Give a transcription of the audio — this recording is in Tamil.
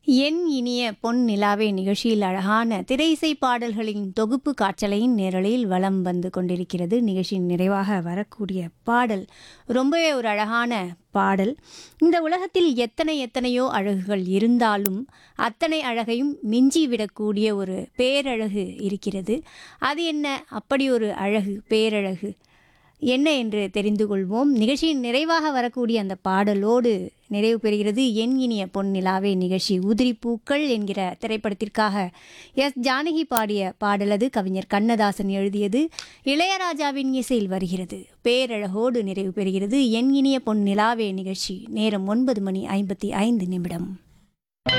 என் இனிய பொன் நிலாவே நிகழ்ச்சியில் அழகான திரை இசை பாடல்களின் தொகுப்பு காற்றலையின் நேரலையில் வலம் வந்து கொண்டிருக்கிறது நிகழ்ச்சியின் நிறைவாக வரக்கூடிய பாடல் ரொம்பவே ஒரு அழகான பாடல் இந்த உலகத்தில் எத்தனை எத்தனையோ அழகுகள் இருந்தாலும் அத்தனை அழகையும் மிஞ்சி விடக்கூடிய ஒரு பேரழகு இருக்கிறது அது என்ன அப்படி ஒரு அழகு பேரழகு என்ன என்று தெரிந்து கொள்வோம் நிகழ்ச்சியின் நிறைவாக வரக்கூடிய அந்த பாடலோடு நிறைவு பெறுகிறது என் இனிய பொன் நிலாவே நிகழ்ச்சி உதிரி பூக்கள் என்கிற திரைப்படத்திற்காக எஸ் ஜானகி பாடிய பாடலது கவிஞர் கண்ணதாசன் எழுதியது இளையராஜாவின் இசையில் வருகிறது பேரழகோடு நிறைவு பெறுகிறது என் இனிய பொன் நிலாவே நிகழ்ச்சி நேரம் ஒன்பது மணி ஐம்பத்தி ஐந்து நிமிடம்